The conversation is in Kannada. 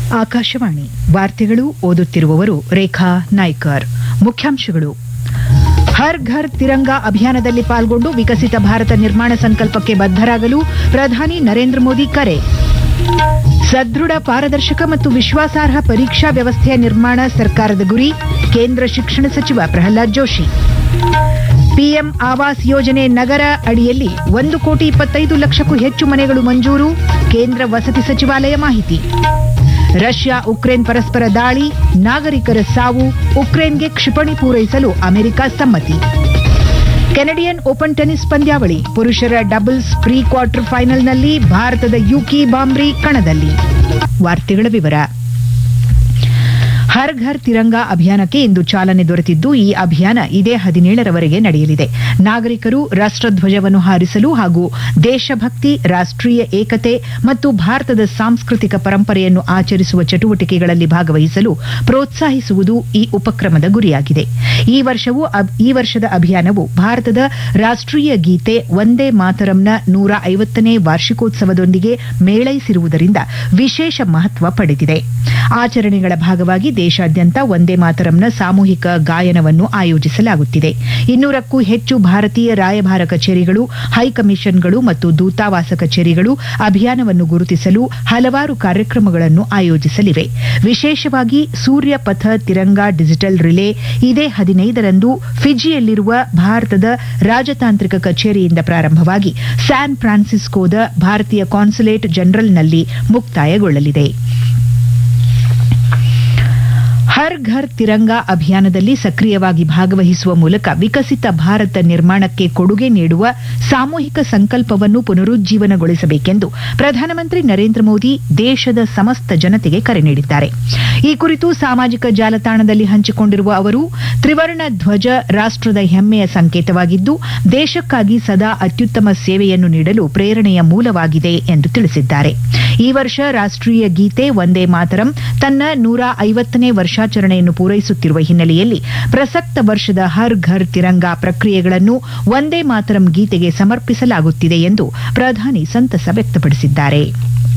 ಆಕಾಶವಾಣಿ ವಾರ್ತೆಗಳು ಓದುತ್ತಿರುವವರು ರೇಖಾ ನಾಯ್ಕರ್ ಮುಖ್ಯಾಂಶಗಳು ಹರ್ ಘರ್ ತಿರಂಗ ಅಭಿಯಾನದಲ್ಲಿ ಪಾಲ್ಗೊಂಡು ವಿಕಸಿತ ಭಾರತ ನಿರ್ಮಾಣ ಸಂಕಲ್ಪಕ್ಕೆ ಬದ್ಧರಾಗಲು ಪ್ರಧಾನಿ ನರೇಂದ್ರ ಮೋದಿ ಕರೆ ಸದೃಢ ಪಾರದರ್ಶಕ ಮತ್ತು ವಿಶ್ವಾಸಾರ್ಹ ಪರೀಕ್ಷಾ ವ್ಯವಸ್ಥೆಯ ನಿರ್ಮಾಣ ಸರ್ಕಾರದ ಗುರಿ ಕೇಂದ್ರ ಶಿಕ್ಷಣ ಸಚಿವ ಪ್ರಹ್ಲಾದ್ ಜೋಶಿ ಪಿಎಂ ಆವಾಸ್ ಯೋಜನೆ ನಗರ ಅಡಿಯಲ್ಲಿ ಒಂದು ಕೋಟಿ ಇಪ್ಪತ್ತೈದು ಲಕ್ಷಕ್ಕೂ ಹೆಚ್ಚು ಮನೆಗಳು ಮಂಜೂರು ಕೇಂದ್ರ ವಸತಿ ಸಚಿವಾಲಯ ಮಾಹಿತಿ ರಷ್ಯಾ ಉಕ್ರೇನ್ ಪರಸ್ಪರ ದಾಳಿ ನಾಗರಿಕರ ಸಾವು ಉಕ್ರೇನ್ಗೆ ಕ್ಷಿಪಣಿ ಪೂರೈಸಲು ಅಮೆರಿಕ ಸಮ್ಮತಿ ಕೆನಡಿಯನ್ ಓಪನ್ ಟೆನಿಸ್ ಪಂದ್ಯಾವಳಿ ಪುರುಷರ ಡಬಲ್ಸ್ ಪ್ರೀ ಕ್ವಾರ್ಟರ್ ಫೈನಲ್ನಲ್ಲಿ ಭಾರತದ ಯುಕಿ ಬಾಂಬ್ರಿ ಕಣದಲ್ಲಿ ವಾರ್ತೆಗಳ ವಿವರ ಹರ್ ಘರ್ ತಿರಂಗ ಅಭಿಯಾನಕ್ಕೆ ಇಂದು ಚಾಲನೆ ದೊರೆತಿದ್ದು ಈ ಅಭಿಯಾನ ಇದೇ ಹದಿನೇಳರವರೆಗೆ ನಡೆಯಲಿದೆ ನಾಗರಿಕರು ರಾಷ್ಟಧ್ವಜವನ್ನು ಹಾರಿಸಲು ಹಾಗೂ ದೇಶಭಕ್ತಿ ರಾಷ್ಟೀಯ ಏಕತೆ ಮತ್ತು ಭಾರತದ ಸಾಂಸ್ಕೃತಿಕ ಪರಂಪರೆಯನ್ನು ಆಚರಿಸುವ ಚಟುವಟಿಕೆಗಳಲ್ಲಿ ಭಾಗವಹಿಸಲು ಪ್ರೋತ್ಸಾಹಿಸುವುದು ಈ ಉಪಕ್ರಮದ ಗುರಿಯಾಗಿದೆ ಈ ವರ್ಷವೂ ಈ ವರ್ಷದ ಅಭಿಯಾನವು ಭಾರತದ ರಾಷ್ಟೀಯ ಗೀತೆ ವಂದೇ ಮಾತರಂನ ನೂರ ಐವತ್ತನೇ ವಾರ್ಷಿಕೋತ್ಸವದೊಂದಿಗೆ ಮೇಳೈಸಿರುವುದರಿಂದ ವಿಶೇಷ ಮಹತ್ವ ಪಡೆದಿದೆ ಆಚರಣೆಗಳ ಭಾಗವಾಗಿ ದೇಶಾದ್ಯಂತ ವಂದೇ ಮಾತರಂನ ಸಾಮೂಹಿಕ ಗಾಯನವನ್ನು ಆಯೋಜಿಸಲಾಗುತ್ತಿದೆ ಇನ್ನೂರಕ್ಕೂ ಹೆಚ್ಚು ಭಾರತೀಯ ರಾಯಭಾರ ಕಚೇರಿಗಳು ಹೈಕಮಿಷನ್ಗಳು ಮತ್ತು ದೂತಾವಾಸ ಕಚೇರಿಗಳು ಅಭಿಯಾನವನ್ನು ಗುರುತಿಸಲು ಹಲವಾರು ಕಾರ್ಯಕ್ರಮಗಳನ್ನು ಆಯೋಜಿಸಲಿವೆ ವಿಶೇಷವಾಗಿ ಸೂರ್ಯ ಪಥ ತಿರಂಗ ಡಿಜಿಟಲ್ ರಿಲೇ ಇದೇ ಹದಿನೈದರಂದು ಫಿಜಿಯಲ್ಲಿರುವ ಭಾರತದ ರಾಜತಾಂತ್ರಿಕ ಕಚೇರಿಯಿಂದ ಪ್ರಾರಂಭವಾಗಿ ಸ್ಯಾನ್ ಫ್ರಾನ್ಸಿಸ್ಕೋದ ಭಾರತೀಯ ಕಾನ್ಸುಲೇಟ್ ಜನರಲ್ನಲ್ಲಿ ಮುಕ್ತಾಯಗೊಳ್ಳಲಿದೆ ಹರ್ ಘರ್ ತಿರಂಗ ಅಭಿಯಾನದಲ್ಲಿ ಸಕ್ರಿಯವಾಗಿ ಭಾಗವಹಿಸುವ ಮೂಲಕ ವಿಕಸಿತ ಭಾರತ ನಿರ್ಮಾಣಕ್ಕೆ ಕೊಡುಗೆ ನೀಡುವ ಸಾಮೂಹಿಕ ಸಂಕಲ್ಪವನ್ನು ಪುನರುಜ್ಜೀವನಗೊಳಿಸಬೇಕೆಂದು ಪ್ರಧಾನಮಂತ್ರಿ ನರೇಂದ್ರ ಮೋದಿ ದೇಶದ ಸಮಸ್ತ ಜನತೆಗೆ ಕರೆ ನೀಡಿದ್ದಾರೆ ಈ ಕುರಿತು ಸಾಮಾಜಿಕ ಜಾಲತಾಣದಲ್ಲಿ ಹಂಚಿಕೊಂಡಿರುವ ಅವರು ತ್ರಿವರ್ಣ ಧ್ವಜ ರಾಷ್ಟದ ಹೆಮ್ಮೆಯ ಸಂಕೇತವಾಗಿದ್ದು ದೇಶಕ್ಕಾಗಿ ಸದಾ ಅತ್ಯುತ್ತಮ ಸೇವೆಯನ್ನು ನೀಡಲು ಪ್ರೇರಣೆಯ ಮೂಲವಾಗಿದೆ ಎಂದು ತಿಳಿಸಿದ್ದಾರೆ ಈ ವರ್ಷ ರಾಷ್ಟೀಯ ಗೀತೆ ವಂದೇ ಮಾತರಂ ತನ್ನ ನೂರ ಐವತ್ತನೇ ವರ್ಷಾಚರಣೆಯನ್ನು ಪೂರೈಸುತ್ತಿರುವ ಹಿನ್ನೆಲೆಯಲ್ಲಿ ಪ್ರಸಕ್ತ ವರ್ಷದ ಹರ್ ಘರ್ ತಿರಂಗ ಪ್ರಕ್ರಿಯೆಗಳನ್ನು ವಂದೇ ಮಾತರಂ ಗೀತೆಗೆ ಸಮರ್ಪಿಸಲಾಗುತ್ತಿದೆ ಎಂದು ಪ್ರಧಾನಿ ಸಂತಸ ವ್ಯಕ್ತಪಡಿಸಿದ್ದಾರೆ